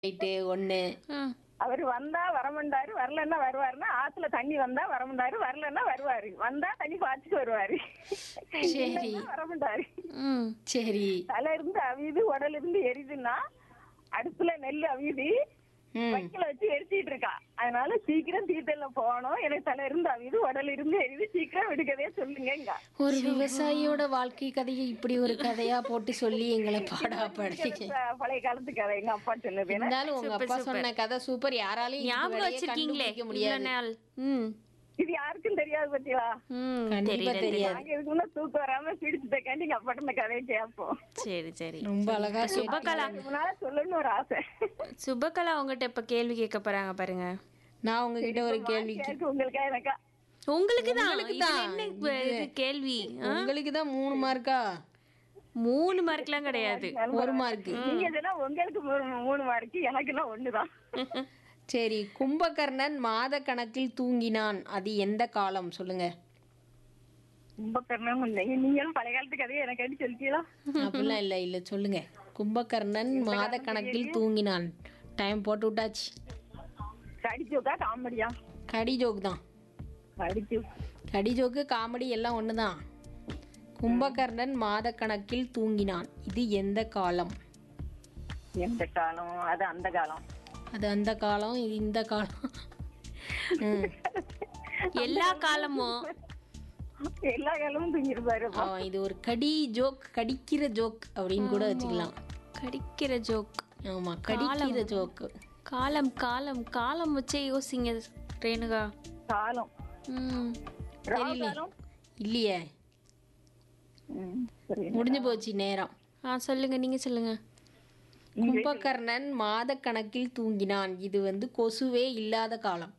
Right ஒண்ணு ம். அவர் வந்தா வரமாட்டாரு வரலன்னா வருவாருன்னா ஆத்துல தண்ணி வந்தா வரமாட்டாரு வரலன்னா வருவாரு வந்தா தண்ணி பாய்ச்சிட்டு வருவாரு சரி. இல்லைன்னா வரமாட்டாரு ம். சரி தலை இருந்து அவியுது உடல் இருந்து எரியுதுன்னா அடுப்புல நெல் அவியுது ம் வைக்கல வச்சு எரிச்சிட்டு இருக்கா அதனால சீக்கிரம் தீட்டல்ல போகணும் எனக்கு தலை இருந்து அவியுது உடல் இருந்து எரியுது சீக்கிரம் விடுக்கதே சொல்லுங்க ஒரு விவசாயியோட வாழ்க்கை கதையை இப்படி ஒரு கதையா போட்டு சொல்லி எங்களை பாடாப்படுத்திக்க பழைய காலத்து கதை எங்க அப்பா சொன்னது இருந்தாலும் உங்க அப்பா சொன்ன கதை சூப்பர் யாராலையும் ஞாபகம் இதுவரையே வச்சிருக்கீங்களே கண்டுபிடிக்க இவ்வளவு முடியாது நாள் ம் இது யாருக்கும் தெரியாது பத்தியா ம் கண்டிப்பா தெரியல தெரியாது நாங்க இதுக்கு முன்ன தூக்கம் வராம பிடிச்சதுக்காண்டி எங்க அப்பாட்ட இந்த கதையை கேட்போம் சரி சரி ரொம்ப அழகா கேட்டீங்க. சுபகலா முன்னால சொல்லணும்னு ஒரு ஆசை சுபகலா உங்ககிட்ட இப்ப கேள்வி கேட்க போறாங்க பாருங்க நான் உங்ககிட்ட ஒரு கேள்வி கே- கேட்க உங்களுக்கா எனக்கா உங்களுக்கு தான் உங்களுக்கு இதுல தான். என்ன இப்ப இது கேள்வி ஆ? உங்களுக்கு தான் மூணு மார்க்கா மூணு மார்க்லாம் கிடையாது ஒரு மார்க் நீங்க இதெல்லாம் உங்களுக்கு மூணு- மூணு மார்க்கு எனக்குன்னா ஒண்ணுதான் சரி கும்பகர்ணன் மாத கணக்கில் தூங்கினான் அது எந்த காலம் சொல்லுங்க ரொம்ப கர்ணம் இல்லைங்க நீங்களும் பழைய காலத்து கதையை எனக்கு அடி சொல்லிட்டீங்களா அப்படிலாம் இல்ல இல்ல சொல்லுங்க கும்பகர்ணன் மாத கணக்கில் தூங்கினான் டைம் போட்டு விட்டாச்சு கடிச்சோக்கா காமெடியா கடி ஜோக் தான் கடிச்சு கடி ஜோக்கு காமெடி எல்லாம் ஒண்ணுதான் கும்பகர்ணன் மாத கணக்கில் தூங்கினான் இது எந்த காலம் எந்த காலம் அது அந்த காலம் அது அந்த காலம் இது இந்த காலம் ம். எல்லா காலமும் எல்லா காலமும் தூங்கிருப்பாரு ஆ, இது ஒரு கடி ஜோக் கடிக்கிற ஜோக் அப்படின்னு கூட வச்சுக்கலாம் கடிக்கிற ஜோக் ஆமா கடிக்கிற ஜோக் காலம் காலம் காலம் வச்சே யோசிங்க ரேணுகா காலம் ம் ராகு காலம் இல்லையே ம், சரி முடிஞ்சு போச்சு நேரம் ஆ சொல்லுங்க நீங்க சொல்லுங்க கும்பகர்ணன் மாத கணக்கில் தூங்கினான் இது வந்து கொசுவே இல்லாத காலம்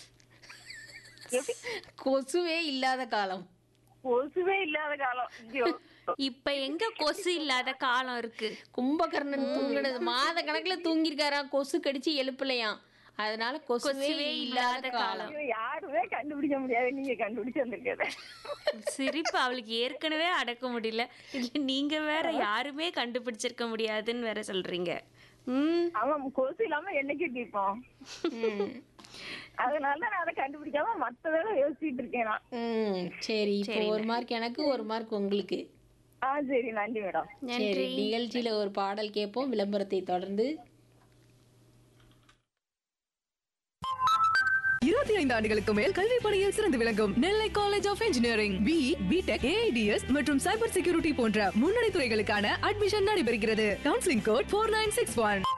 கொசுவே இல்லாத காலம் கொசுவே இல்லாத காலம் ஐயோ இப்ப எங்க கொசு இல்லாத காலம் இருக்கு கும்பகர்ணன் தூங்கினது மாத கணக்குல தூங்கியிருக்காராம் கொசு கடிச்சு எழுப்பலையாம் அதனால கொசுவே இல்லாத காலம் ஐயோ, யாருமே கண்டுபிடிக்க முடியாது நீங்க கண்டுபிடிச்சு வந்திருக்கத சிரிப்பு அவளுக்கு ஏற்கனவே அடக்க முடியல இதுல நீங்க வேற யாருமே கண்டுபிடிச்சிருக்க முடியாதுன்னு வேற சொல்றீங்க ம் அவன் கொசு இல்லாம என்னைக்கு தீப்போம் ம். அதனால நான் அதை கண்டுபிடிக்காம மத்ததெல்லாம் யோசிச்சுட்டு இருக்கேன் நான் ம் சரி இப்போ ஒரு மார்க் எனக்கு ஒரு மார்க் உங்களுக்கு ஆ சரி நன்றி மேடம் சரி நிகழ்ச்சியில ஒரு பாடல் கேட்போம் விளம்பரத்தை தொடர்ந்து இருபத்தி ஐந்து ஆண்டுகளுக்கு மேல் கல்வி பணியில் சிறந்து விளங்கும் Nellai college of engineering B BTech AIDS மற்றும் சைபர் செக்யூரிட்டி போன்ற முன்னணி துறைகளுக்கான அட்மிஷன் நடைபெறுகிறது counselling code four nine six one